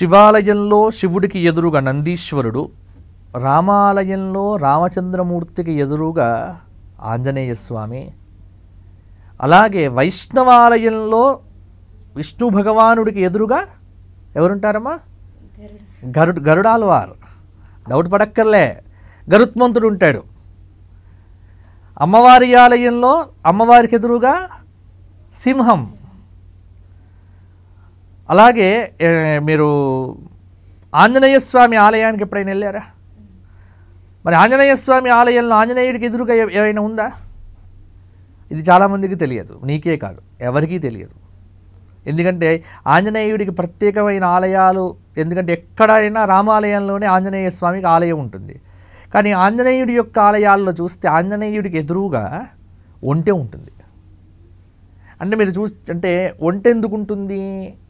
శివాలయంలో శివుడికి ఎదురుగా నందీశ్వరుడు రామాలయంలో రామచంద్రమూర్తికి ఎదురుగా ఆంజనేయ స్వామి అలాగే వైష్ణవాలయంలో విష్ణు భగవానుడికి ఎదురుగా ఎవరుంటారమ్మా గరుడ్ గరుడాల్వార్ డౌట్ పడక్కర్లే గరుత్మంతుడు ఉంటాడు అమ్మవారి ఆలయంలో అమ్మవారికి ఎదురుగా సింహం అలాగే ఏ, మీరు ఆంజనేయ స్వామి ఆలయానికి ఎప్పుడైనా వెళ్ళారా మరి ఆంజనేయ స్వామి ఆలయంలో ఆంజనేయుడికి ఎదురుగా ఏ- ఏమైనా ఉందా ఇది చాలామందికి తెలియదు నీకే కాదు ఎవరికీ తెలియదు ఎందుకంటే ఆంజనేయుడికి ప్రత్యేకమైన ఆలయాలు ఎందుకంటే ఎక్కడైనా రామాలయంలోనే ఆంజనేయ స్వామికి ఆలయం ఉంటుంది కానీ ఆంజనేయుడి యొక్క ఆలయాల్లో చూస్తే ఆంజనేయుడికి ఎదురుగా ఒంటె ఉంటుంది అంటే మీరు చూ అంటే ఒంటె ఎందుకు ఉంటుంది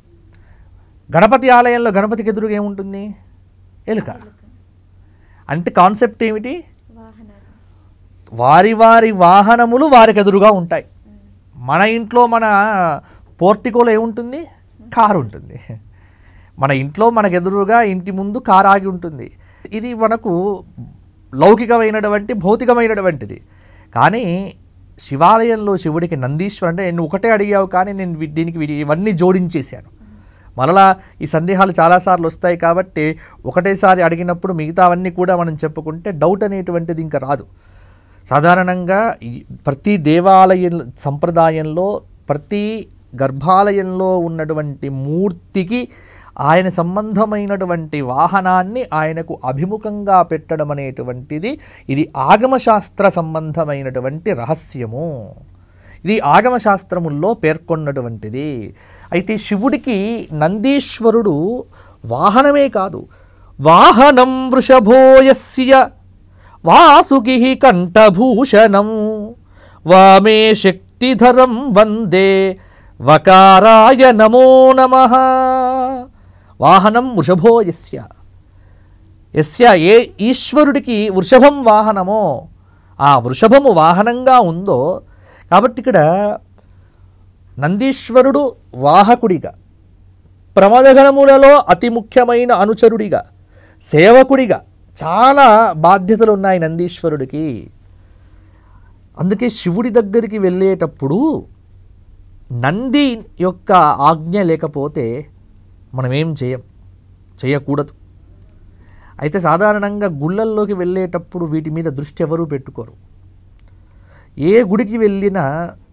గణపతి ఆలయంలో గణపతికి ఎదురుగా ఏముంటుంది ఎలుక అంటే కాన్సెప్ట్ ఏమిటి వాహనాలు వారి వారి వాహనములు వారికి ఎదురుగా ఉంటాయి మన ఇంట్లో మన పోర్టికోలో ఏముంటుంది కారు ఉంటుంది మన ఇంట్లో మనకు ఎదురుగా ఇంటి ముందు కారు ఆగి ఉంటుంది ఇది మనకు లౌకికమైనటువంటి భౌతికమైనటువంటిది కానీ శివాలయంలో శివుడికి నందీశ్వరు అంటే నువ్వు ఒకటే అడిగావు కానీ నేను వీ- దీనికి వీ- ఇవన్నీ జోడించేశాను మరలా ఈ సందేహాలు చాలాసార్లు వస్తాయి కాబట్టి ఒకటేసారి అడిగినప్పుడు మిగతావన్నీ కూడా మనం చెప్పుకుంటే డౌట్ అనేటువంటిది ఇంకా రాదు సాధారణంగా ఈ ప్రతి దేవాలయ సంప్రదాయంలో ప్రతి గర్భాలయంలో ఉన్నటువంటి మూర్తికి ఆయన సంబంధమైనటువంటి వాహనాన్ని ఆయనకు అభిముఖంగా పెట్టడం అనేటువంటిది ఇది ఆగమశాస్త్ర సంబంధమైనటువంటి రహస్యము ఇది ఆగమశాస్త్రముల్లో పేర్కొన్నటువంటిది అయితే శివుడికి నందీశ్వరుడు వాహనమే కాదు వాహనం వృషభోయస్య వాసుకి కంఠభూషణం వామే శక్తిధరం వందే వకారాయ నమో నమ వాహనం వృషభో యస్య యస్య ఏ ఈశ్వరుడికి వృషభం వాహనమో ఆ వృషభము వాహనంగా ఉందో కాబట్టి ఇక్కడ నందీశ్వరుడు వాహకుడిగా ప్రమదగణములలో అతి ముఖ్యమైన అనుచరుడిగా సేవకుడిగా చాలా బాధ్యతలు ఉన్నాయి నందీశ్వరుడికి అందుకే శివుడి దగ్గరికి వెళ్ళేటప్పుడు నంది యొక్క ఆజ్ఞ లేకపోతే మనం ఏం చేయం చేయకూడదు అయితే సాధారణంగా గుళ్ళల్లోకి వెళ్ళేటప్పుడు వీటి మీద దృష్టి ఎవరూ పెట్టుకోరు ఏ గుడికి వెళ్ళినా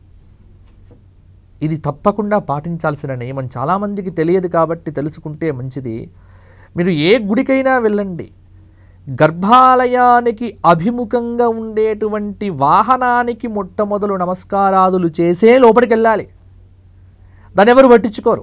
ఇది తప్పకుండా పాటించాల్సిన నియమం చాలామందికి తెలియదు కాబట్టి తెలుసుకుంటే మంచిది మీరు ఏ గుడికైనా వెళ్ళండి గర్భాలయానికి అభిముఖంగా ఉండేటువంటి వాహనానికి మొట్టమొదలు నమస్కారాదులు చేసే లోపలికి వెళ్ళాలి దాన్ని ఎవరు పట్టించుకోరు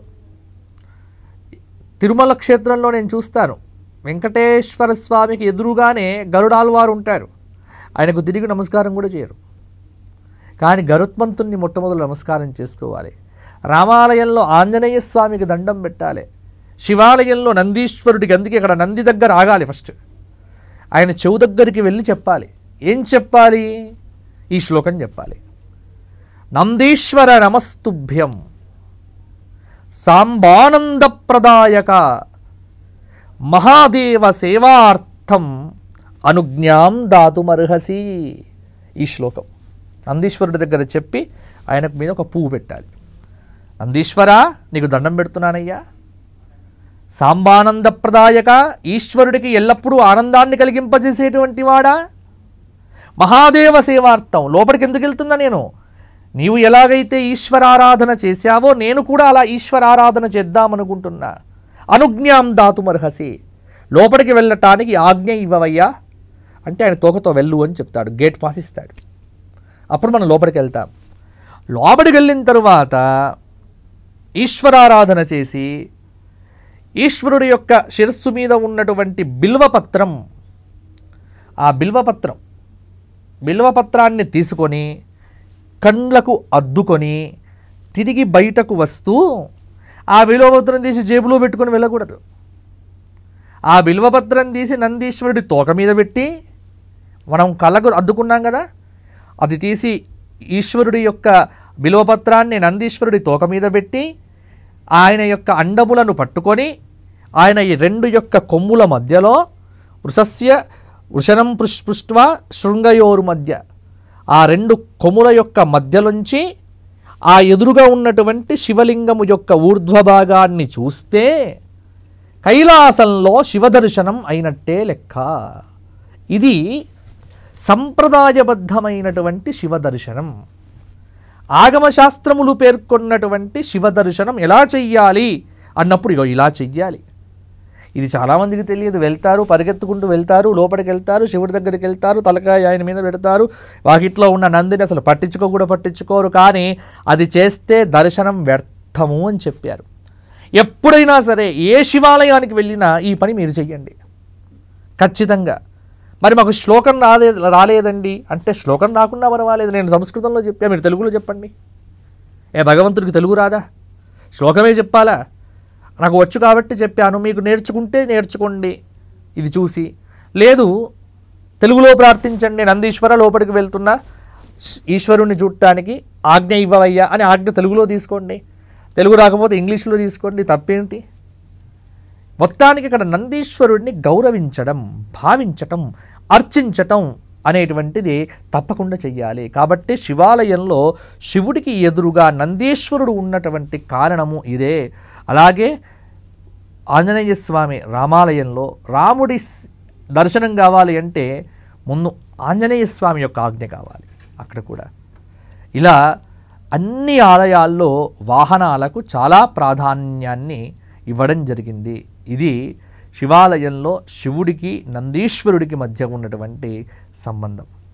తిరుమల క్షేత్రంలో నేను చూస్తాను వెంకటేశ్వర స్వామికి ఎదురుగానే గరుడాల్వారు ఉంటారు ఆయనకు తిరిగి నమస్కారం కూడా చేయరు కానీ గరుత్మంతుణ్ణి మొట్టమొదలు నమస్కారం చేసుకోవాలి రామాలయంలో ఆంజనేయ స్వామికి దండం పెట్టాలి శివాలయంలో నందీశ్వరుడికి అందుకే ఇక్కడ నంది దగ్గర ఆగాలి ఫస్ట్ ఆయన చెవు దగ్గరికి వెళ్ళి చెప్పాలి ఏం చెప్పాలి ఈ శ్లోకం చెప్పాలి నందీశ్వర నమస్తుభ్యం సాంబానందప్రదాయక మహాదేవ సేవార్థం అనుజ్ఞాం దాతుమర్హసి ఈ శ్లోకం నందీశ్వరుడి దగ్గర చెప్పి ఆయనకు మీద ఒక పువ్వు పెట్టాలి నందీశ్వర నీకు దండం పెడుతున్నానయ్యా సాంబానందప్రదాయక ఈశ్వరుడికి ఎల్లప్పుడూ ఆనందాన్ని కలిగింపజేసేటువంటి వాడా మహాదేవ సేవార్థం లోపలికి ఎందుకు వెళ్తున్నా నేను నీవు ఎలాగైతే ఈశ్వరారాధన చేశావో నేను కూడా అలా ఈశ్వరారాధన చేద్దామనుకుంటున్నా అనుజ్ఞాం దాతుమర్హసి లోపలికి వెళ్ళటానికి ఆజ్ఞ ఇవ్వవయ్యా అంటే ఆయన తోకతో వెళ్ళు అని చెప్తాడు గేట్ పాస్ ఇస్తాడు అప్పుడు మనం లోపలికి వెళ్తాం లోపలికి వెళ్ళిన తరువాత ఈశ్వరారాధన చేసి ఈశ్వరుడి యొక్క శిరస్సు మీద ఉన్నటువంటి బిల్వపత్రం ఆ బిల్వపత్రం బిల్వపత్రాన్ని తీసుకొని కండ్లకు అద్దుకొని తిరిగి బయటకు వస్తూ ఆ బిల్వపత్రం తీసి జేబులో పెట్టుకొని వెళ్ళకూడదు ఆ బిల్వపత్రం తీసి నందీశ్వరుడి తోక మీద పెట్టి మనం కళ్ళకు అద్దుకున్నాం కదా అది తీసి ఈశ్వరుడి యొక్క బిల్వపత్రాన్ని నందీశ్వరుడి తోక మీద పెట్టి ఆయన యొక్క అండములను పట్టుకొని ఆయన ఈ రెండు యొక్క కొమ్ముల మధ్యలో వృషస్య వృషణం పృష్పృష్ట్వా శృంగయోరు మధ్య ఆ రెండు కొమ్ముల యొక్క మధ్యలోంచి ఆ ఎదురుగా ఉన్నటువంటి శివలింగము యొక్క ఊర్ధ్వభాగాన్ని చూస్తే కైలాసంలో శివదర్శనం అయినట్టే లెక్క ఇది సంప్రదాయబద్ధమైనటువంటి శివదర్శనం ఆగమశాస్త్రములు పేర్కొన్నటువంటి శివదర్శనం ఎలా చెయ్యాలి అన్నప్పుడు ఇగో ఇలా చెయ్యాలి ఇది చాలామందికి తెలియదు వెళ్తారు పరిగెత్తుకుంటూ వెళ్తారు లోపలికి వెళ్తారు శివుడి దగ్గరికి వెళ్తారు తలకాయ ఆయన మీద పెడతారు వాకిట్లో ఉన్న నందిని అసలు పట్టించుకో కూడా పట్టించుకోరు కానీ అది చేస్తే దర్శనం వ్యర్థము అని చెప్పారు ఎప్పుడైనా సరే ఏ శివాలయానికి వెళ్ళినా ఈ పని మీరు చెయ్యండి ఖచ్చితంగా మరి మాకు శ్లోకం రాలే రాలేదండి అంటే శ్లోకం రాకుండా పర్వాలేదు నేను సంస్కృతంలో చెప్పా మీరు తెలుగులో చెప్పండి ఏ భగవంతుడికి తెలుగు రాదా శ్లోకమే చెప్పాలా నాకు వచ్చు కాబట్టి చెప్పాను మీకు నేర్చుకుంటే నేర్చుకోండి ఇది చూసి లేదు తెలుగులో ప్రార్థించండి నందీశ్వర లోపలికి వెళ్తున్నా ఈశ్వరుణ్ణి చూడటానికి ఆజ్ఞ ఇవ్వవయ్యా అని ఆజ్ఞ తెలుగులో తీసుకోండి తెలుగు రాకపోతే ఇంగ్లీష్లో తీసుకోండి తప్పేంటి మొత్తానికి ఇక్కడ నందీశ్వరుడిని గౌరవించడం భావించటం అర్చించటం అనేటువంటిది తప్పకుండా చెయ్యాలి కాబట్టి శివాలయంలో శివుడికి ఎదురుగా నందీశ్వరుడు ఉన్నటువంటి కారణము ఇదే అలాగే ఆంజనేయ స్వామి రామాలయంలో రాముడి స్- దర్శనం కావాలి అంటే ముందు ఆంజనేయ స్వామి యొక్క ఆజ్ఞ కావాలి అక్కడ కూడా ఇలా అన్ని ఆలయాల్లో వాహనాలకు చాలా ప్రాధాన్యాన్ని ఇవ్వడం జరిగింది ఇది శివాలయంలో శివుడికి నందీశ్వరుడికి మధ్య ఉన్నటువంటి సంబంధం